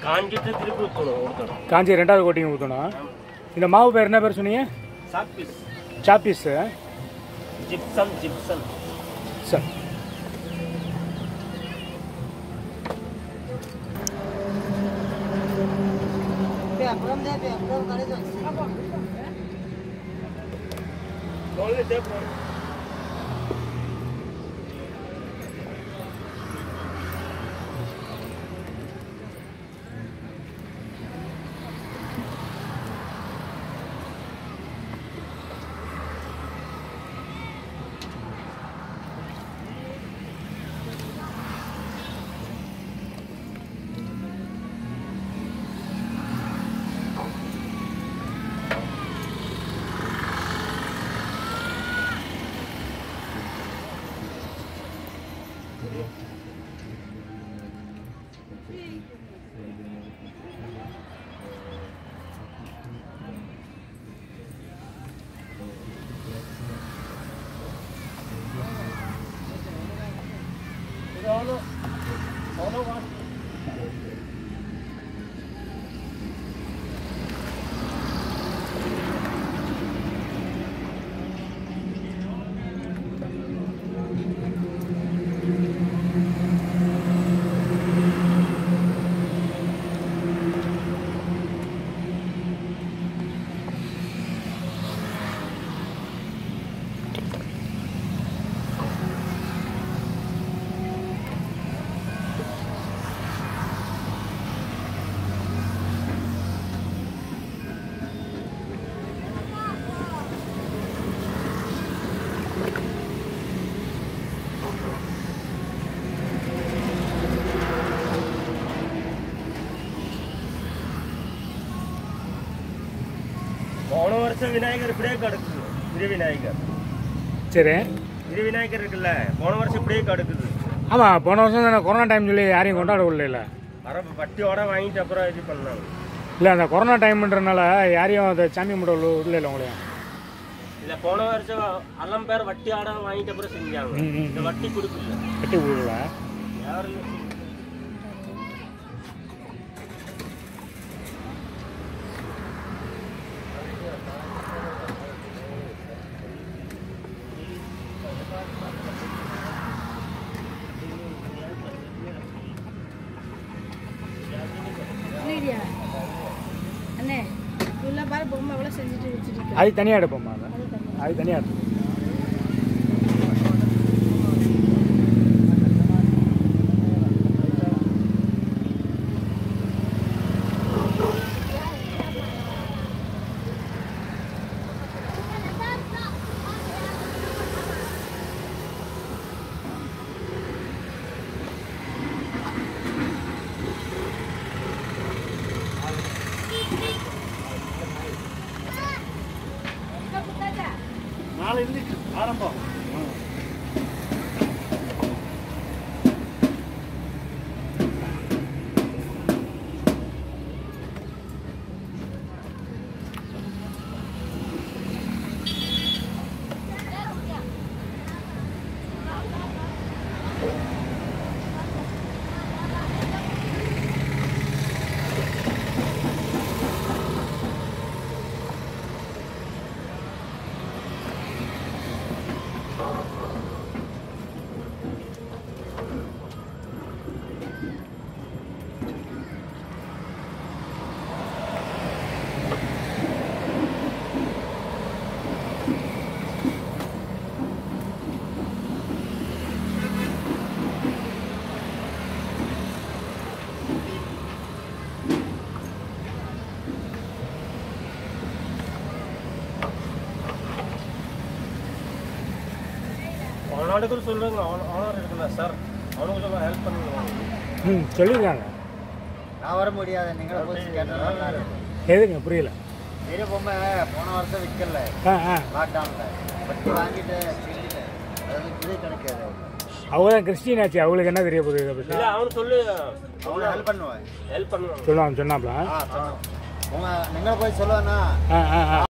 காஞ்சிட்டு திருப்பி ஊற்றணும் ஊற்றணும் காஞ்சி ரெண்டாவது கோட்டிங் ஊற்றணும் இந்த மாவு பேர் என்ன பேர் சொன்னீங்க சாப்பீஸ் சாப்பீஸு ஜிப்சன் ஜிப்சன் சார் போன வருஷம் விநாயகர் இப்படியே கிடக்குது திரு விநாயகர் சரி திரு விநாயகர் இருக்குல்ல போன வருஷம் இப்படியே கிடக்குது ஆமாம் போன வருஷம் தானே கொரோனா டைம் சொல்லி யாரையும் கொண்டாட விடல வர வட்டியோட வாங்கிட்டு அப்புறம் இது பண்ணாங்க இல்லை அந்த கொரோனா டைம்ன்றனால யாரையும் அதை சாமி முட விடல உங்களையும் இல்ல போன வருஷம் அலம் பேர் வட்டி ஆட வாங்கிட்டு அப்புறம் செஞ்சாங்க ம், ம், இந்த வட்டி கொடுக்கல கட்டி விடல யாரும் புரியுதியா அண்ணே உள்ள பாரு பொம்மை எவ்வளோ செஞ்சுட்டு வச்சுட்டு இருக்கு அது தனியாக எடுப்போம்மா அதை அது தண்ணி. அது தனியாக எடுப்போம் ஆரம்பம் அவனோட சொல்லுங்க அவன் அவனர் இருக்குல்ல சார் அவனுக்கு கொஞ்சம் ஹெல்ப் பண்ணுங்க ம் சொல்லியிருக்காங்க நான் வர முடியாது நீங்களும் போய் கேட்டால் எதுங்க புரியல பெரிய பொம்மை போன வருஷம் விற்கல ஆ ஆ லாக்டவுனில் வட்டி வாங்கிட்டு செஞ்சுட்டு அது இது கிடைக்காது அவங்க தான் கிறிஸ்டின் ஆச்சு அவங்களுக்கு என்ன தெரிய போகுது இதை பற்றி இல்ல அவனு சொல்லு அவனை ஹெல்ப் பண்ணுவேன் ஹெல்ப் பண்ணுவாங்க சொல்லுவாங்க சொன்னாப்ல ஆ சொன்னோம் உங்க நீங்களும் போய் சொல்லுவேன்னா ஆ ஆ ஆ